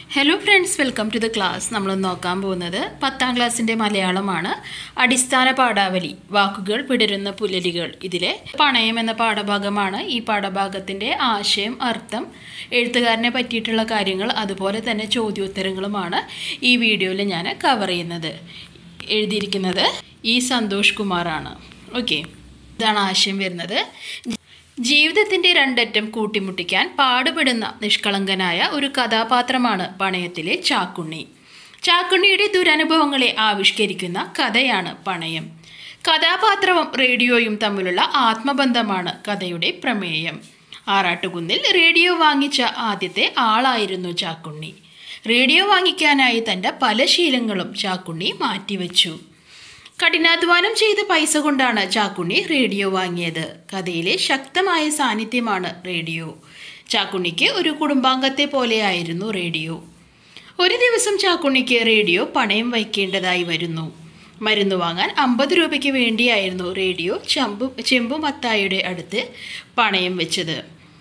hello friends welcome to the class നമ്മൾ നോക്കാൻ പോകുന്നത് പത്താം ക്ലാസ്സിൻ്റെ മലയാളമാണ് അടിസ്ഥാന പാഠാവലി വാക്കുകൾ പിടരുന്ന പുലരികൾ ഇതിലെ പണയം എന്ന പാഠഭാഗമാണ് ഈ പാഠഭാഗത്തിൻ്റെ ആശയം അർത്ഥം എഴുത്തുകാരനെ പറ്റിയിട്ടുള്ള കാര്യങ്ങൾ അതുപോലെ തന്നെ ചോദ്യോത്തരങ്ങളുമാണ് ഈ വീഡിയോയിൽ ഞാൻ കവർ ചെയ്യുന്നത് എഴുതിയിരിക്കുന്നത് ഇ സന്തോഷ് കുമാറാണ് ഓക്കെ ഇതാണ് ആശയം വരുന്നത് ജീവിതത്തിന്റെ രണ്ടറ്റം കൂട്ടിമുട്ടിക്കാൻ പാടുപെടുന്ന നിഷ്കളങ്കനായ ഒരു കഥാപാത്രമാണ് പണയത്തിലെ ചാക്കുണ്ണി ചാക്കുണ്ണിയുടെ ദുരനുഭവങ്ങളെ ആവിഷ്കരിക്കുന്ന കഥയാണ് പണയം കഥാപാത്രവും റേഡിയോയും തമ്മിലുള്ള ആത്മബന്ധമാണ് കഥയുടെ പ്രമേയം ആറാട്ടുകുന്നിൽ റേഡിയോ വാങ്ങിച്ച ആദ്യത്തെ ആളായിരുന്നു ചാക്കുണ്ണി റേഡിയോ വാങ്ങിക്കാനായി തൻ്റെ പല ശീലങ്ങളും ചാക്കുണ്ണി മാറ്റിവെച്ചു കഠിനാധ്വാനം ചെയ്ത പൈസ കൊണ്ടാണ് ചാക്കുണ്ണി റേഡിയോ വാങ്ങിയത് കഥയിലെ ശക്തമായ സാന്നിധ്യമാണ് റേഡിയോ ചാക്കുണ്ണിക്ക് ഒരു കുടുംബാംഗത്തെ പോലെയായിരുന്നു റേഡിയോ ഒരു ദിവസം ചാക്കുണ്ണിക്ക് റേഡിയോ പണയം വയ്ക്കേണ്ടതായി വരുന്നു മരുന്ന് വാങ്ങാൻ അമ്പത് രൂപയ്ക്ക് വേണ്ടിയായിരുന്നു റേഡിയോ ചമ്പു ചെമ്പുമത്തായുടെ അടുത്ത് പണയം വെച്ചത്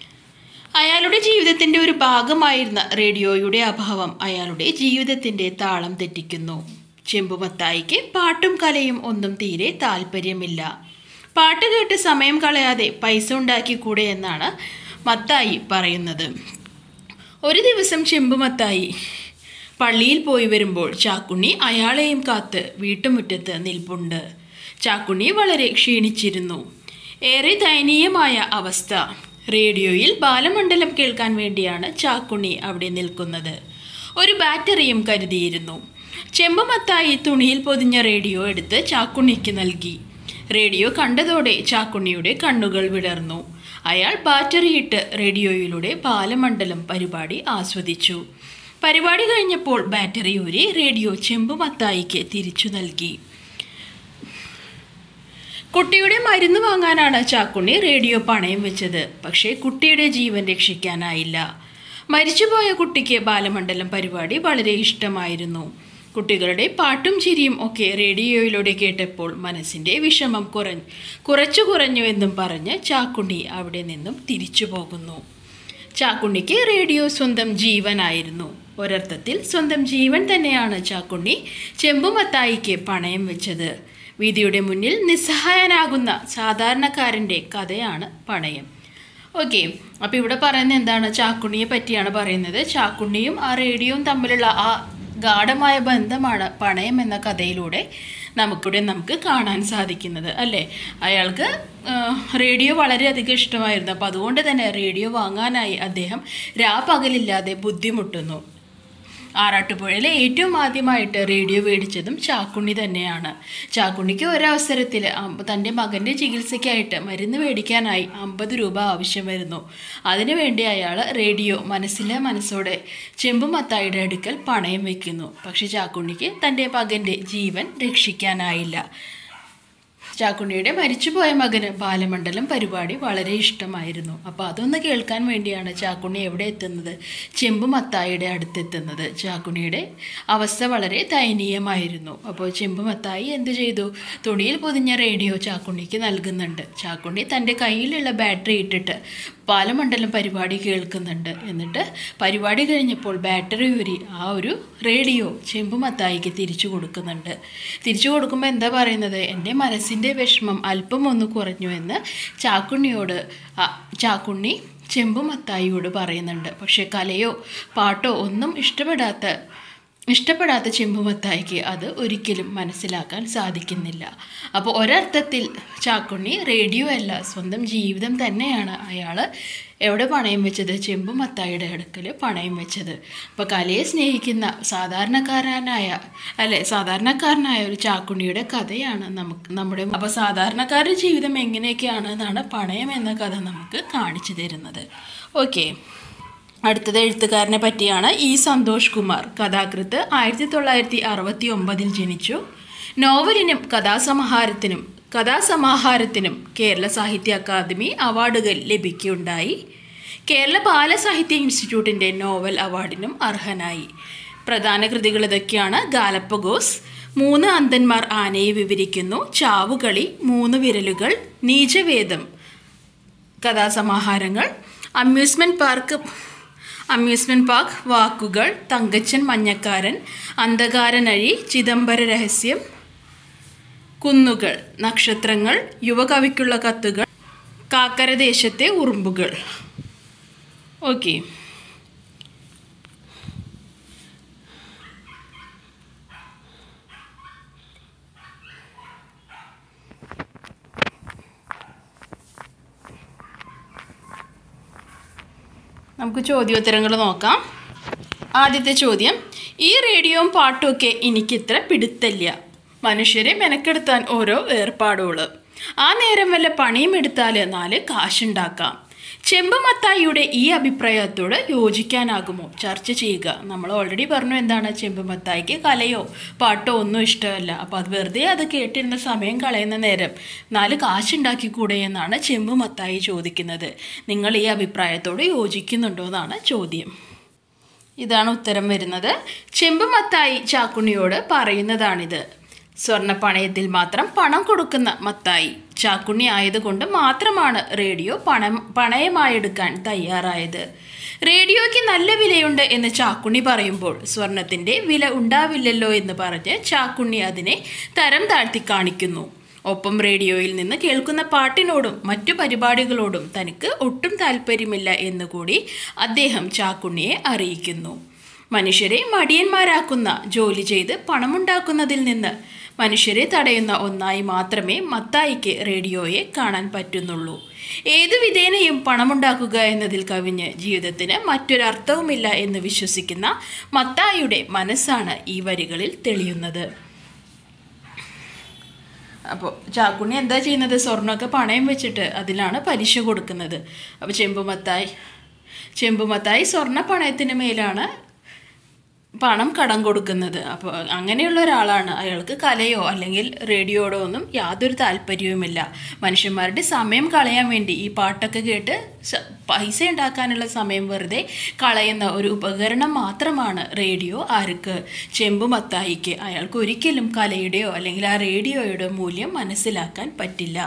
അയാളുടെ ജീവിതത്തിൻ്റെ ഒരു ഭാഗമായിരുന്ന റേഡിയോയുടെ അഭാവം അയാളുടെ ജീവിതത്തിൻ്റെ താളം തെറ്റിക്കുന്നു ചെമ്പുമത്തായിക്ക് പാട്ടും കലയും ഒന്നും തീരെ താല്പര്യമില്ല പാട്ട് കേട്ട് സമയം കളയാതെ പൈസ ഉണ്ടാക്കിക്കൂടെ എന്നാണ് മത്തായി പറയുന്നത് ഒരു ദിവസം ചെമ്പുമത്തായി പള്ളിയിൽ പോയി വരുമ്പോൾ ചാക്കുണ്ണി അയാളെയും കാത്ത് വീട്ടുമുറ്റത്ത് നിൽപ്പുണ്ട് ചാക്കുണ്ണി വളരെ ക്ഷീണിച്ചിരുന്നു ഏറെ ദയനീയമായ അവസ്ഥ റേഡിയോയിൽ ബാലമണ്ഡലം കേൾക്കാൻ വേണ്ടിയാണ് ചാക്കുണ്ണി അവിടെ നിൽക്കുന്നത് ഒരു ബാറ്ററിയും കരുതിയിരുന്നു ചെമ്പമത്തായി തുണിയിൽ പൊതിഞ്ഞ റേഡിയോ എടുത്ത് ചാക്കുണ്ണിക്ക് നൽകി റേഡിയോ കണ്ടതോടെ ചാക്കുണ്ണിയുടെ കണ്ണുകൾ വിടർന്നു അയാൾ ബാറ്ററിയിട്ട് റേഡിയോയിലൂടെ ബാലമണ്ഡലം പരിപാടി ആസ്വദിച്ചു പരിപാടി കഴിഞ്ഞപ്പോൾ ബാറ്ററി ഊരി റേഡിയോ ചെമ്പുമത്തായിക്ക് തിരിച്ചു നൽകി കുട്ടിയുടെ മരുന്ന് വാങ്ങാനാണ് ചാക്കുണ്ണി റേഡിയോ പണയം വെച്ചത് പക്ഷേ കുട്ടിയുടെ ജീവൻ രക്ഷിക്കാനായില്ല മരിച്ചുപോയ കുട്ടിക്ക് ബാലമണ്ഡലം പരിപാടി വളരെ ഇഷ്ടമായിരുന്നു കുട്ടികളുടെ പാട്ടും ചിരിയും ഒക്കെ റേഡിയോയിലൂടെ കേട്ടപ്പോൾ മനസ്സിൻ്റെ വിഷമം കുറഞ്ഞു കുറച്ചു കുറഞ്ഞു എന്നും പറഞ്ഞ് ചാക്കുണ്ണി അവിടെ നിന്നും തിരിച്ചു പോകുന്നു ചാക്കുണ്ണിക്ക് റേഡിയോ സ്വന്തം ജീവനായിരുന്നു ഒരർത്ഥത്തിൽ സ്വന്തം ജീവൻ തന്നെയാണ് ചാക്കുണ്ണി ചെമ്പുമത്തായിക്ക് പണയം വെച്ചത് വീതിയുടെ മുന്നിൽ നിസ്സഹായനാകുന്ന സാധാരണക്കാരൻ്റെ കഥയാണ് പണയം ഓക്കെ അപ്പോൾ ഇവിടെ പറയുന്നത് എന്താണ് ചാക്കുണ്ണിയെ പറ്റിയാണ് പറയുന്നത് ചാക്കുണ്ണിയും ആ റേഡിയോയും തമ്മിലുള്ള ആ ഗാഠമായ ബന്ധമാണ് പണയം എന്ന കഥയിലൂടെ നമുക്കിവിടെ നമുക്ക് കാണാൻ സാധിക്കുന്നത് അല്ലേ അയാൾക്ക് റേഡിയോ വളരെയധികം ഇഷ്ടമായിരുന്നു അപ്പോൾ അതുകൊണ്ട് തന്നെ റേഡിയോ വാങ്ങാനായി അദ്ദേഹം രാപകലില്ലാതെ ബുദ്ധിമുട്ടുന്നു ആറാട്ടുപുഴയിലെ ഏറ്റവും ആദ്യമായിട്ട് റേഡിയോ മേടിച്ചതും ചാക്കുണ്ണി തന്നെയാണ് ചാക്കുണ്ണിക്ക് ഒരവസരത്തിൽ തൻ്റെ മകൻ്റെ ചികിത്സയ്ക്കായിട്ട് മരുന്ന് മേടിക്കാനായി അമ്പത് രൂപ ആവശ്യം വരുന്നു അതിനുവേണ്ടി അയാൾ റേഡിയോ മനസ്സിലെ മനസ്സോടെ ചെമ്പുമത്തായിയുടെ അടുക്കൽ പണയം വയ്ക്കുന്നു പക്ഷെ ചാക്കുണ്ണിക്ക് തൻ്റെ മകൻ്റെ ജീവൻ രക്ഷിക്കാനായില്ല ചാക്കുണ്ണിയുടെ മരിച്ചുപോയ മകന് ബാലമണ്ഡലം പരിപാടി വളരെ ഇഷ്ടമായിരുന്നു അപ്പോൾ അതൊന്ന് കേൾക്കാൻ വേണ്ടിയാണ് ചാക്കുണ്ണി എവിടെ എത്തുന്നത് ചെമ്പുമത്തായിയുടെ അടുത്തെത്തുന്നത് ചാക്കുണ്ണിയുടെ അവസ്ഥ വളരെ ദയനീയമായിരുന്നു അപ്പോൾ ചെമ്പുമത്തായി എന്ത് ചെയ്തു തുണിയിൽ പൊതിഞ്ഞ റേഡിയോ ചാക്കുണ്ണിക്ക് നൽകുന്നുണ്ട് ചാക്കുണ്ണി തൻ്റെ കയ്യിലുള്ള ബാറ്ററി ഇട്ടിട്ട് ബാലമണ്ഡലം പരിപാടി കേൾക്കുന്നുണ്ട് എന്നിട്ട് പരിപാടി കഴിഞ്ഞപ്പോൾ ബാറ്ററി ഊരി ആ ഒരു റേഡിയോ ചെമ്പുമത്തായിക്ക് തിരിച്ചു കൊടുക്കുന്നുണ്ട് തിരിച്ചു കൊടുക്കുമ്പോൾ എന്താ പറയുന്നത് എൻ്റെ മനസ്സിൻ്റെ വിഷമം അല്പം ഒന്ന് കുറഞ്ഞു എന്ന് ചാക്കുണ്ണിയോട് ചാക്കുണ്ണി ചെമ്പുമത്തായിയോട് പറയുന്നുണ്ട് പക്ഷേ കലയോ പാട്ടോ ഒന്നും ഇഷ്ടപ്പെടാത്ത ഇഷ്ടപ്പെടാത്ത ചെമ്പുമത്തായിക്ക് അത് ഒരിക്കലും മനസ്സിലാക്കാൻ സാധിക്കുന്നില്ല അപ്പോൾ ഒരർത്ഥത്തിൽ ചാക്കുണ്ണി റേഡിയോ അല്ല സ്വന്തം ജീവിതം തന്നെയാണ് അയാൾ എവിടെ പണയം വെച്ചത് ചെമ്പുമത്തായിയുടെ അടുക്കൽ പണയം വെച്ചത് അപ്പോൾ കലയെ സ്നേഹിക്കുന്ന സാധാരണക്കാരനായ അല്ലെ സാധാരണക്കാരനായ ഒരു ചാക്കുണ്ണിയുടെ കഥയാണ് നമുക്ക് നമ്മുടെ അപ്പോൾ സാധാരണക്കാരുടെ ജീവിതം എങ്ങനെയൊക്കെയാണ് എന്നാണ് പണയം എന്ന കഥ നമുക്ക് കാണിച്ചു തരുന്നത് ഓക്കെ അടുത്തത് എഴുത്തുകാരനെ പറ്റിയാണ് ഇ സന്തോഷ് കുമാർ കഥാകൃത്ത് ആയിരത്തി തൊള്ളായിരത്തി അറുപത്തി ഒമ്പതിൽ ജനിച്ചു നോവലിനും കഥാസമാഹാരത്തിനും കഥാസമാഹാരത്തിനും കേരള സാഹിത്യ അക്കാദമി അവാർഡുകൾ ലഭിക്കുകയുണ്ടായി കേരള ബാലസാഹിത്യ ഇൻസ്റ്റിറ്റ്യൂട്ടിൻ്റെ നോവൽ അവാർഡിനും അർഹനായി പ്രധാന കൃതികൾ ഇതൊക്കെയാണ് ഗാലപ്പഗോസ് മൂന്ന് അന്ധന്മാർ ആനയെ വിവരിക്കുന്നു ചാവുകളി മൂന്ന് വിരലുകൾ നീചവേദം കഥാസമാഹാരങ്ങൾ അമ്യൂസ്മെൻറ്റ് പാർക്ക് അമ്യൂസ്മെൻറ്റ് പാർക്ക് വാക്കുകൾ തങ്കച്ചൻ മഞ്ഞക്കാരൻ അന്ധകാരനഴി ചിദംബര രഹസ്യം കുന്നുകൾ നക്ഷത്രങ്ങൾ യുവകവിക്കുള്ള കത്തുകൾ കാക്കരദേശത്തെ ഉറുമ്പുകൾ ഓക്കെ നമുക്ക് ചോദ്യോത്തരങ്ങൾ നോക്കാം ആദ്യത്തെ ചോദ്യം ഈ റേഡിയോയും പാട്ടുമൊക്കെ എനിക്കിത്ര പിടുത്തല്ല മനുഷ്യരെ മെനക്കെടുത്താൻ ഓരോ ഏർപ്പാടുകൾ ആ നേരം വല്ല പണിയും എടുത്താൽ നാല് കാശുണ്ടാക്കാം ചെമ്പുമത്തായിയുടെ ഈ അഭിപ്രായത്തോട് യോജിക്കാനാകുമോ ചർച്ച ചെയ്യുക നമ്മൾ ഓൾറെഡി പറഞ്ഞു എന്താണ് ചെമ്പുമത്തായിക്ക് കലയോ പാട്ടോ ഒന്നും ഇഷ്ടമല്ല അപ്പോൾ അത് വെറുതെ അത് കേട്ടിരുന്ന സമയം കളയുന്ന നേരം നാല് കാശുണ്ടാക്കിക്കൂടെ എന്നാണ് ചെമ്പുമത്തായി ചോദിക്കുന്നത് നിങ്ങൾ ഈ അഭിപ്രായത്തോട് യോജിക്കുന്നുണ്ടോ എന്നാണ് ചോദ്യം ഇതാണ് ഉത്തരം വരുന്നത് ചെമ്പുമത്തായി ചാക്കുണ്ണിയോട് പറയുന്നതാണിത് സ്വർണ്ണ പണയത്തിൽ മാത്രം പണം കൊടുക്കുന്ന മത്തായി ചാക്കുണ്ണി ആയതുകൊണ്ട് മാത്രമാണ് റേഡിയോ പണം പണയമായെടുക്കാൻ തയ്യാറായത് റേഡിയോയ്ക്ക് നല്ല വിലയുണ്ട് എന്ന് ചാക്കുണ്ണി പറയുമ്പോൾ സ്വർണത്തിൻ്റെ വില ഉണ്ടാവില്ലല്ലോ എന്ന് പറഞ്ഞ് ചാക്കുണ്ണി അതിനെ തരം താഴ്ത്തി കാണിക്കുന്നു ഒപ്പം റേഡിയോയിൽ നിന്ന് കേൾക്കുന്ന പാട്ടിനോടും മറ്റു പരിപാടികളോടും തനിക്ക് ഒട്ടും താല്പര്യമില്ല എന്നുകൂടി അദ്ദേഹം ചാക്കുണ്ണിയെ അറിയിക്കുന്നു മനുഷ്യരെ മടിയന്മാരാക്കുന്ന ജോലി ചെയ്ത് പണമുണ്ടാക്കുന്നതിൽ നിന്ന് മനുഷ്യരെ തടയുന്ന ഒന്നായി മാത്രമേ മത്തായിക്ക് റേഡിയോയെ കാണാൻ പറ്റുന്നുള്ളൂ ഏതു വിധേനയും പണമുണ്ടാക്കുക എന്നതിൽ കവിഞ്ഞ് ജീവിതത്തിന് മറ്റൊരർത്ഥവുമില്ല എന്ന് വിശ്വസിക്കുന്ന മത്തായിയുടെ മനസ്സാണ് ഈ വരികളിൽ തെളിയുന്നത് അപ്പോൾ ചാക്കുണ്ണി എന്താ ചെയ്യുന്നത് സ്വർണ്ണമൊക്കെ പണയം വെച്ചിട്ട് അതിലാണ് പലിശ കൊടുക്കുന്നത് അപ്പോൾ ചെമ്പുമത്തായി ചെമ്പുമത്തായി സ്വർണ്ണ പണയത്തിന് മേലാണ് പണം കടം കൊടുക്കുന്നത് അപ്പോൾ അങ്ങനെയുള്ള ഒരാളാണ് അയാൾക്ക് കലയോ അല്ലെങ്കിൽ റേഡിയോയോടോ ഒന്നും യാതൊരു താല്പര്യവുമില്ല മനുഷ്യന്മാരുടെ സമയം കളയാൻ വേണ്ടി ഈ പാട്ടൊക്കെ കേട്ട് സ- പൈസ ഉണ്ടാക്കാനുള്ള സമയം വെറുതെ കളയുന്ന ഒരു ഉപകരണം മാത്രമാണ് റേഡിയോ ആർക്ക് ചെമ്പുമത്തായിക്ക് അയാൾക്ക് ഒരിക്കലും കലയുടെയോ അല്ലെങ്കിൽ ആ റേഡിയോയുടെ മൂല്യം മനസ്സിലാക്കാൻ പറ്റില്ല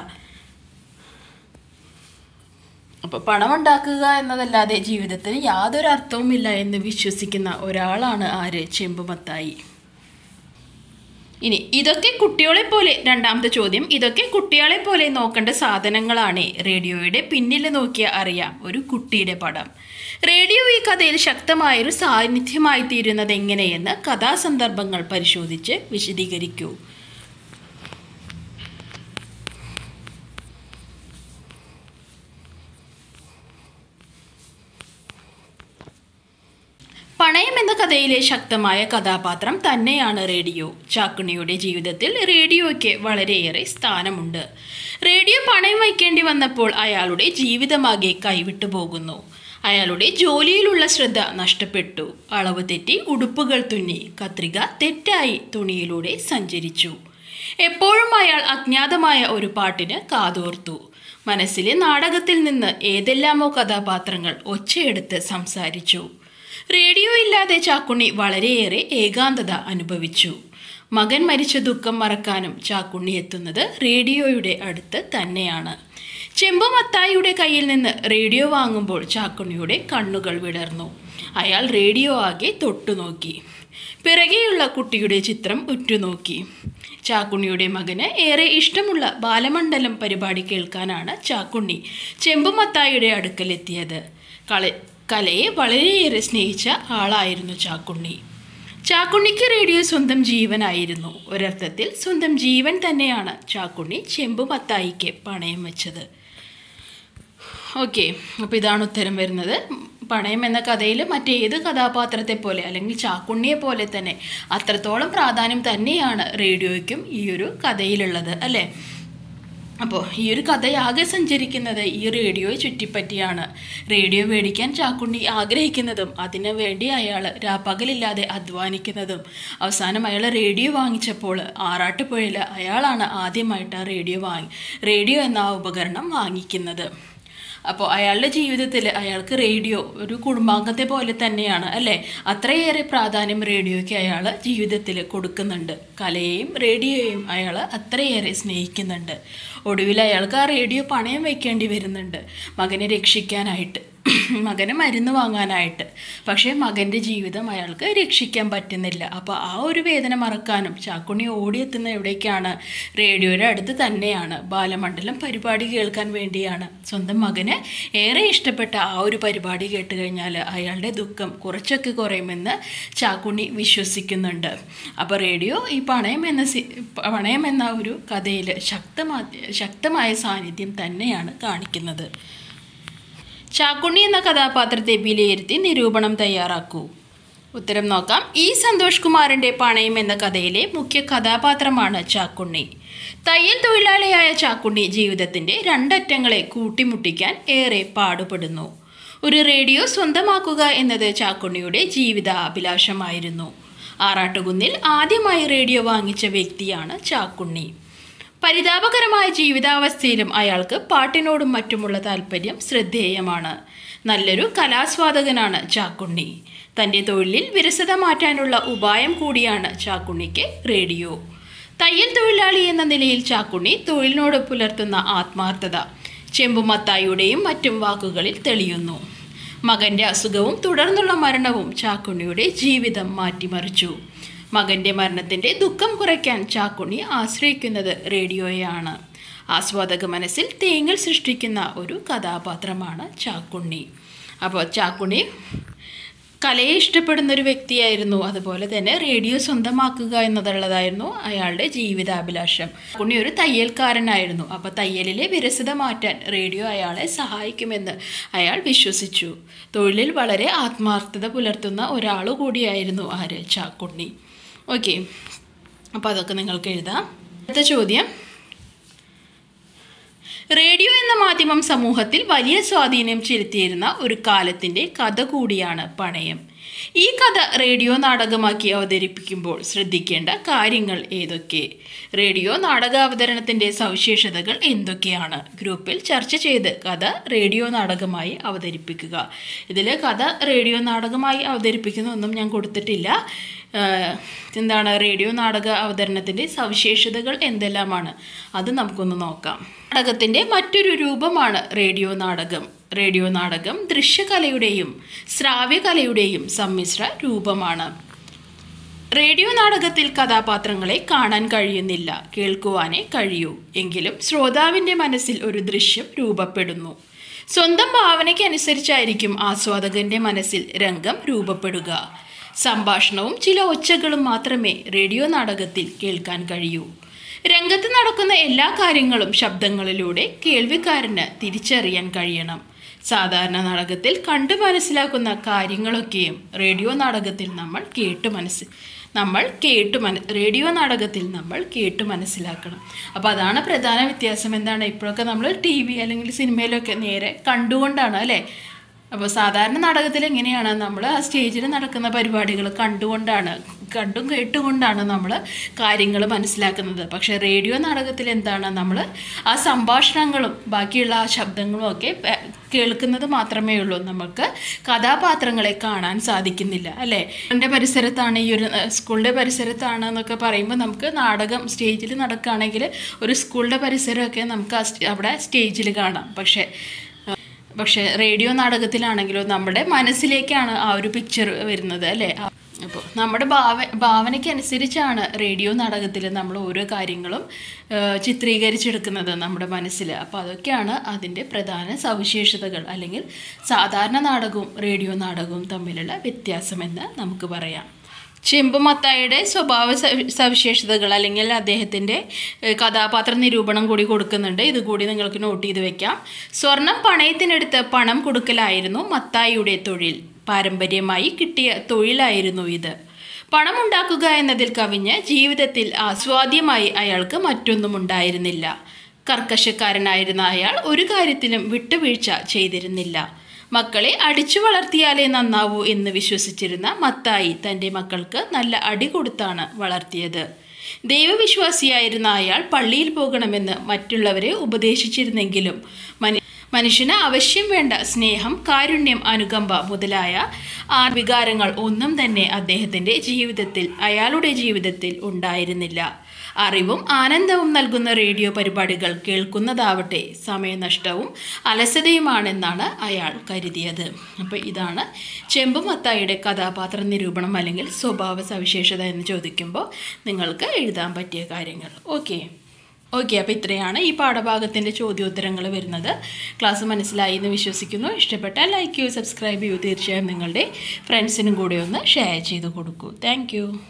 അപ്പോൾ പണമുണ്ടാക്കുക എന്നതല്ലാതെ ജീവിതത്തിന് യാതൊരു അർത്ഥവുമില്ല എന്ന് വിശ്വസിക്കുന്ന ഒരാളാണ് ആര് ചെമ്പുമത്തായി ഇനി ഇതൊക്കെ കുട്ടികളെ പോലെ രണ്ടാമത്തെ ചോദ്യം ഇതൊക്കെ കുട്ടികളെ പോലെ നോക്കേണ്ട സാധനങ്ങളാണ് റേഡിയോയുടെ പിന്നിൽ നോക്കിയാൽ അറിയാം ഒരു കുട്ടിയുടെ പടം റേഡിയോ ഈ കഥയിൽ ശക്തമായൊരു സാന്നിധ്യമായി തീരുന്നത് എങ്ങനെയെന്ന് കഥാസന്ദർഭങ്ങൾ പരിശോധിച്ച് വിശദീകരിക്കൂ പണയം എന്ന കഥയിലെ ശക്തമായ കഥാപാത്രം തന്നെയാണ് റേഡിയോ ചാക്കുണിയുടെ ജീവിതത്തിൽ റേഡിയോയ്ക്ക് വളരെയേറെ സ്ഥാനമുണ്ട് റേഡിയോ പണയം വയ്ക്കേണ്ടി വന്നപ്പോൾ അയാളുടെ ജീവിതമാകെ കൈവിട്ടു പോകുന്നു അയാളുടെ ജോലിയിലുള്ള ശ്രദ്ധ നഷ്ടപ്പെട്ടു അളവ് തെറ്റി ഉടുപ്പുകൾ തുന്നി കത്രിക തെറ്റായി തുണിയിലൂടെ സഞ്ചരിച്ചു എപ്പോഴും അയാൾ അജ്ഞാതമായ ഒരു പാട്ടിന് കാതോർത്തു മനസ്സിലെ നാടകത്തിൽ നിന്ന് ഏതെല്ലാമോ കഥാപാത്രങ്ങൾ ഒച്ചയെടുത്ത് സംസാരിച്ചു റേഡിയോ ഇല്ലാതെ ചാക്കുണ്ണി വളരെയേറെ ഏകാന്തത അനുഭവിച്ചു മകൻ മരിച്ച ദുഃഖം മറക്കാനും ചാക്കുണ്ണി എത്തുന്നത് റേഡിയോയുടെ അടുത്ത് തന്നെയാണ് ചെമ്പുമത്തായിയുടെ കയ്യിൽ നിന്ന് റേഡിയോ വാങ്ങുമ്പോൾ ചാക്കുണ്ണിയുടെ കണ്ണുകൾ വിടർന്നു അയാൾ റേഡിയോ ആകെ തൊട്ടുനോക്കി പിറകെയുള്ള കുട്ടിയുടെ ചിത്രം ഉറ്റുനോക്കി ചാക്കുണ്ണിയുടെ മകന് ഏറെ ഇഷ്ടമുള്ള ബാലമണ്ഡലം പരിപാടി കേൾക്കാനാണ് ചാക്കുണ്ണി ചെമ്പുമത്തായിയുടെ അടുക്കലെത്തിയത് കള കലയെ വളരെയേറെ സ്നേഹിച്ച ആളായിരുന്നു ചാക്കുണ്ണി ചാക്കുണ്ണിക്ക് റേഡിയോ സ്വന്തം ജീവനായിരുന്നു ഒരർത്ഥത്തിൽ സ്വന്തം ജീവൻ തന്നെയാണ് ചാക്കുണ്ണി ചെമ്പുമത്തായിക്ക് പണയം വെച്ചത് ഓക്കെ അപ്പോൾ ഇതാണ് ഉത്തരം വരുന്നത് പണയം എന്ന കഥയിൽ മറ്റേത് കഥാപാത്രത്തെ പോലെ അല്ലെങ്കിൽ ചാക്കുണ്ണിയെ പോലെ തന്നെ അത്രത്തോളം പ്രാധാന്യം തന്നെയാണ് റേഡിയോയ്ക്കും ഈ ഒരു കഥയിലുള്ളത് അല്ലേ അപ്പോൾ ഈ ഒരു കഥയാകെ സഞ്ചരിക്കുന്നത് ഈ റേഡിയോയെ ചുറ്റിപ്പറ്റിയാണ് റേഡിയോ മേടിക്കാൻ ചാക്കുണ്ണി ആഗ്രഹിക്കുന്നതും അതിനു വേണ്ടി അയാൾ രാപ്പകലില്ലാതെ അധ്വാനിക്കുന്നതും അവസാനം അയാൾ റേഡിയോ വാങ്ങിച്ചപ്പോൾ ആറാട്ടുപുഴയിൽ അയാളാണ് ആദ്യമായിട്ട് ആ റേഡിയോ വാങ്ങി റേഡിയോ എന്ന ആ ഉപകരണം വാങ്ങിക്കുന്നത് അപ്പോൾ അയാളുടെ ജീവിതത്തിൽ അയാൾക്ക് റേഡിയോ ഒരു കുടുംബാംഗത്തെ പോലെ തന്നെയാണ് അല്ലേ അത്രയേറെ പ്രാധാന്യം റേഡിയോയ്ക്ക് അയാൾ ജീവിതത്തിൽ കൊടുക്കുന്നുണ്ട് കലയെയും റേഡിയോയെയും അയാൾ അത്രയേറെ സ്നേഹിക്കുന്നുണ്ട് ഒടുവിൽ അയാൾക്ക് ആ റേഡിയോ പണയം വയ്ക്കേണ്ടി വരുന്നുണ്ട് മകനെ രക്ഷിക്കാനായിട്ട് മകന് മരുന്ന് വാങ്ങാനായിട്ട് പക്ഷേ മകൻ്റെ ജീവിതം അയാൾക്ക് രക്ഷിക്കാൻ പറ്റുന്നില്ല അപ്പോൾ ആ ഒരു വേദന മറക്കാനും ചാക്കുണ്ണി ഓടിയെത്തുന്ന എവിടേക്കാണ് റേഡിയോയുടെ അടുത്ത് തന്നെയാണ് ബാലമണ്ഡലം പരിപാടി കേൾക്കാൻ വേണ്ടിയാണ് സ്വന്തം മകന് ഏറെ ഇഷ്ടപ്പെട്ട ആ ഒരു പരിപാടി കേട്ട് കഴിഞ്ഞാൽ അയാളുടെ ദുഃഖം കുറച്ചൊക്കെ കുറയുമെന്ന് ചാക്കുണ്ണി വിശ്വസിക്കുന്നുണ്ട് അപ്പോൾ റേഡിയോ ഈ പണയം എന്ന സി പണയം എന്ന ഒരു കഥയിൽ ശക്തമാ ശക്തമായ സാന്നിധ്യം തന്നെയാണ് കാണിക്കുന്നത് ചാക്കുണ്ണി എന്ന കഥാപാത്രത്തെ വിലയിരുത്തി നിരൂപണം തയ്യാറാക്കൂ ഉത്തരം നോക്കാം ഈ സന്തോഷ് കുമാറിൻ്റെ പണയം എന്ന കഥയിലെ മുഖ്യ കഥാപാത്രമാണ് ചാക്കുണ്ണി തയ്യൽ തൊഴിലാളിയായ ചാക്കുണ്ണി ജീവിതത്തിൻ്റെ രണ്ടറ്റങ്ങളെ കൂട്ടിമുട്ടിക്കാൻ ഏറെ പാടുപെടുന്നു ഒരു റേഡിയോ സ്വന്തമാക്കുക എന്നത് ചാക്കുണ്ണിയുടെ ജീവിത അഭിലാഷമായിരുന്നു ആറാട്ടുകുന്നിൽ ആദ്യമായി റേഡിയോ വാങ്ങിച്ച വ്യക്തിയാണ് ചാക്കുണ്ണി പരിതാപകരമായ ജീവിതാവസ്ഥയിലും അയാൾക്ക് പാട്ടിനോടും മറ്റുമുള്ള താല്പര്യം ശ്രദ്ധേയമാണ് നല്ലൊരു കലാസ്വാദകനാണ് ചാക്കുണ്ണി തൻ്റെ തൊഴിലിൽ വിരസത മാറ്റാനുള്ള ഉപായം കൂടിയാണ് ചാക്കുണ്ണിക്ക് റേഡിയോ തയ്യൽ തൊഴിലാളി എന്ന നിലയിൽ ചാക്കുണ്ണി തൊഴിലിനോട് പുലർത്തുന്ന ആത്മാർത്ഥത ചെമ്പുമത്തായിയുടെയും മറ്റും വാക്കുകളിൽ തെളിയുന്നു മകൻ്റെ അസുഖവും തുടർന്നുള്ള മരണവും ചാക്കുണ്ണിയുടെ ജീവിതം മാറ്റിമറിച്ചു മകൻ്റെ മരണത്തിൻ്റെ ദുഃഖം കുറയ്ക്കാൻ ചാക്കുണ്ണി ആശ്രയിക്കുന്നത് റേഡിയോയാണ് ആസ്വാദക മനസ്സിൽ തേങ്ങൽ സൃഷ്ടിക്കുന്ന ഒരു കഥാപാത്രമാണ് ചാക്കുണ്ണി അപ്പോൾ ചാക്കുണ്ണി കലയെ ഇഷ്ടപ്പെടുന്ന ഒരു വ്യക്തിയായിരുന്നു അതുപോലെ തന്നെ റേഡിയോ സ്വന്തമാക്കുക എന്നതുള്ളതായിരുന്നു അയാളുടെ ജീവിതാഭിലാഷം ഉണ്ണി ഒരു തയ്യൽക്കാരനായിരുന്നു അപ്പോൾ തയ്യലിലെ വിരസത മാറ്റാൻ റേഡിയോ അയാളെ സഹായിക്കുമെന്ന് അയാൾ വിശ്വസിച്ചു തൊഴിലിൽ വളരെ ആത്മാർത്ഥത പുലർത്തുന്ന ഒരാൾ കൂടിയായിരുന്നു ആര് ചാക്കുണ്ണി ഓക്കെ അപ്പോൾ അതൊക്കെ നിങ്ങൾക്ക് എഴുതാം അടുത്ത ചോദ്യം റേഡിയോ എന്ന മാധ്യമം സമൂഹത്തിൽ വലിയ സ്വാധീനം ചെലുത്തിയിരുന്ന ഒരു കാലത്തിൻ്റെ കഥ കൂടിയാണ് പണയം ഈ കഥ റേഡിയോ നാടകമാക്കി അവതരിപ്പിക്കുമ്പോൾ ശ്രദ്ധിക്കേണ്ട കാര്യങ്ങൾ ഏതൊക്കെ റേഡിയോ നാടകാവതരണത്തിൻ്റെ സവിശേഷതകൾ എന്തൊക്കെയാണ് ഗ്രൂപ്പിൽ ചർച്ച ചെയ്ത് കഥ റേഡിയോ നാടകമായി അവതരിപ്പിക്കുക ഇതിൽ കഥ റേഡിയോ നാടകമായി അവതരിപ്പിക്കുന്നതൊന്നും ഞാൻ കൊടുത്തിട്ടില്ല ആഹ് എന്താണ് റേഡിയോ നാടക അവതരണത്തിൻ്റെ സവിശേഷതകൾ എന്തെല്ലാമാണ് അത് നമുക്കൊന്ന് നോക്കാം നാടകത്തിൻ്റെ മറ്റൊരു രൂപമാണ് റേഡിയോ നാടകം റേഡിയോ നാടകം ദൃശ്യകലയുടെയും ശ്രാവ്യകലയുടെയും സമ്മിശ്ര രൂപമാണ് റേഡിയോ നാടകത്തിൽ കഥാപാത്രങ്ങളെ കാണാൻ കഴിയുന്നില്ല കേൾക്കുവാനേ കഴിയൂ എങ്കിലും ശ്രോതാവിൻ്റെ മനസ്സിൽ ഒരു ദൃശ്യം രൂപപ്പെടുന്നു സ്വന്തം ഭാവനയ്ക്കനുസരിച്ചായിരിക്കും ആസ്വാദകന്റെ മനസ്സിൽ രംഗം രൂപപ്പെടുക സംഭാഷണവും ചില ഒച്ചകളും മാത്രമേ റേഡിയോ നാടകത്തിൽ കേൾക്കാൻ കഴിയൂ രംഗത്ത് നടക്കുന്ന എല്ലാ കാര്യങ്ങളും ശബ്ദങ്ങളിലൂടെ കേൾവിക്കാരന് തിരിച്ചറിയാൻ കഴിയണം സാധാരണ നാടകത്തിൽ കണ്ടു മനസ്സിലാക്കുന്ന കാര്യങ്ങളൊക്കെയും റേഡിയോ നാടകത്തിൽ നമ്മൾ കേട്ട് മനസ്സ് നമ്മൾ കേട്ട് മന റേഡിയോ നാടകത്തിൽ നമ്മൾ കേട്ട് മനസ്സിലാക്കണം അപ്പോൾ അതാണ് പ്രധാന വ്യത്യാസം എന്താണ് ഇപ്പോഴൊക്കെ നമ്മൾ ടി വി അല്ലെങ്കിൽ സിനിമയിലൊക്കെ നേരെ കണ്ടുകൊണ്ടാണ് അല്ലേ അപ്പോൾ സാധാരണ നാടകത്തിൽ എങ്ങനെയാണ് നമ്മൾ ആ സ്റ്റേജിൽ നടക്കുന്ന പരിപാടികൾ കണ്ടുകൊണ്ടാണ് കണ്ടും കേട്ടുകൊണ്ടാണ് നമ്മൾ കാര്യങ്ങൾ മനസ്സിലാക്കുന്നത് പക്ഷേ റേഡിയോ നാടകത്തിൽ എന്താണ് നമ്മൾ ആ സംഭാഷണങ്ങളും ബാക്കിയുള്ള ആ ശബ്ദങ്ങളും ഒക്കെ പ- കേൾക്കുന്നത് മാത്രമേ ഉള്ളൂ നമുക്ക് കഥാപാത്രങ്ങളെ കാണാൻ സാധിക്കുന്നില്ല അല്ലേ എൻ്റെ പരിസരത്താണ് ഈ ഒരു ഏഹ്, സ്കൂളിൻ്റെ പരിസരത്താണ് എന്നൊക്കെ പറയുമ്പോൾ നമുക്ക് നാടകം സ്റ്റേജിൽ നടക്കുകയാണെങ്കിൽ ഒരു സ്കൂളിൻ്റെ പരിസരമൊക്കെ നമുക്ക് ആ സ്റ്റേ- അവിടെ സ്റ്റേജിൽ കാണാം പക്ഷേ പക്ഷേ റേഡിയോ നാടകത്തിലാണെങ്കിലോ നമ്മുടെ മനസ്സിലേക്കാണ് ആ ഒരു പിക്ചർ വരുന്നത് അല്ലേ അപ്പോൾ നമ്മുടെ ഭാവ ഭാവനയ്ക്കനുസരിച്ചാണ് റേഡിയോ നാടകത്തിൽ നമ്മൾ ഓരോ കാര്യങ്ങളും ആ, ചിത്രീകരിച്ചെടുക്കുന്നത് നമ്മുടെ മനസ്സിൽ അപ്പോൾ അതൊക്കെയാണ് അതിൻ്റെ പ്രധാന സവിശേഷതകൾ അല്ലെങ്കിൽ സാധാരണ നാടകവും റേഡിയോ നാടകവും തമ്മിലുള്ള വ്യത്യാസമെന്ന് നമുക്ക് പറയാം ചെമ്പുമത്തായുടെ സ്വഭാവ സവി- സവിശേഷതകൾ അല്ലെങ്കിൽ അദ്ദേഹത്തിൻ്റെ ഏഹ്, കഥാപാത്ര നിരൂപണം കൂടി കൊടുക്കുന്നുണ്ട് ഇത് കൂടി നിങ്ങൾക്ക് നോട്ട് ചെയ്ത് വെക്കാം സ്വർണം പണയത്തിനെടുത്ത് പണം കൊടുക്കലായിരുന്നു മത്തായിയുടെ തൊഴിൽ പാരമ്പര്യമായി കിട്ടിയ തൊഴിലായിരുന്നു ഇത് പണമുണ്ടാക്കുക എന്നതിൽ കവിഞ്ഞ് ജീവിതത്തിൽ ആസ്വാദ്യമായി അയാൾക്ക് മറ്റൊന്നും ഉണ്ടായിരുന്നില്ല കർക്കശക്കാരനായിരുന്ന അയാൾ ഒരു കാര്യത്തിലും വിട്ടുവീഴ്ച ചെയ്തിരുന്നില്ല മക്കളെ അടിച്ചു വളർത്തിയാലേ നന്നാവൂ എന്ന് വിശ്വസിച്ചിരുന്ന മത്തായി തൻ്റെ മക്കൾക്ക് നല്ല അടി കൊടുത്താണ് വളർത്തിയത് ദൈവവിശ്വാസിയായിരുന്ന അയാൾ പള്ളിയിൽ പോകണമെന്ന് മറ്റുള്ളവരെ ഉപദേശിച്ചിരുന്നെങ്കിലും മനു മനുഷ്യന് ആവശ്യം വേണ്ട സ്നേഹം കാരുണ്യം അനുകമ്പ മുതലായ ആ വികാരങ്ങൾ ഒന്നും തന്നെ അദ്ദേഹത്തിൻ്റെ ജീവിതത്തിൽ അയാളുടെ ജീവിതത്തിൽ ഉണ്ടായിരുന്നില്ല അറിവും ആനന്ദവും നൽകുന്ന റേഡിയോ പരിപാടികൾ കേൾക്കുന്നതാവട്ടെ സമയനഷ്ടവും അലസതയുമാണെന്നാണ് അയാൾ കരുതിയത് അപ്പോൾ ഇതാണ് ചെമ്പുമത്തായിയുടെ കഥാപാത്ര നിരൂപണം അല്ലെങ്കിൽ സ്വഭാവ സവിശേഷത എന്ന് ചോദിക്കുമ്പോൾ നിങ്ങൾക്ക് എഴുതാൻ പറ്റിയ കാര്യങ്ങൾ ഓക്കെ ഓക്കെ അപ്പോൾ ഇത്രയാണ് ഈ പാഠഭാഗത്തിൻ്റെ ചോദ്യോത്തരങ്ങൾ വരുന്നത് ക്ലാസ് മനസ്സിലായി എന്ന് വിശ്വസിക്കുന്നു ഇഷ്ടപ്പെട്ടാൽ ലൈക്ക് ചെയ്യൂ സബ്സ്ക്രൈബ് ചെയ്യൂ തീർച്ചയായും നിങ്ങളുടെ ഫ്രണ്ട്സിനും കൂടെ ഒന്ന് ഷെയർ ചെയ്ത് കൊടുക്കൂ താങ്ക്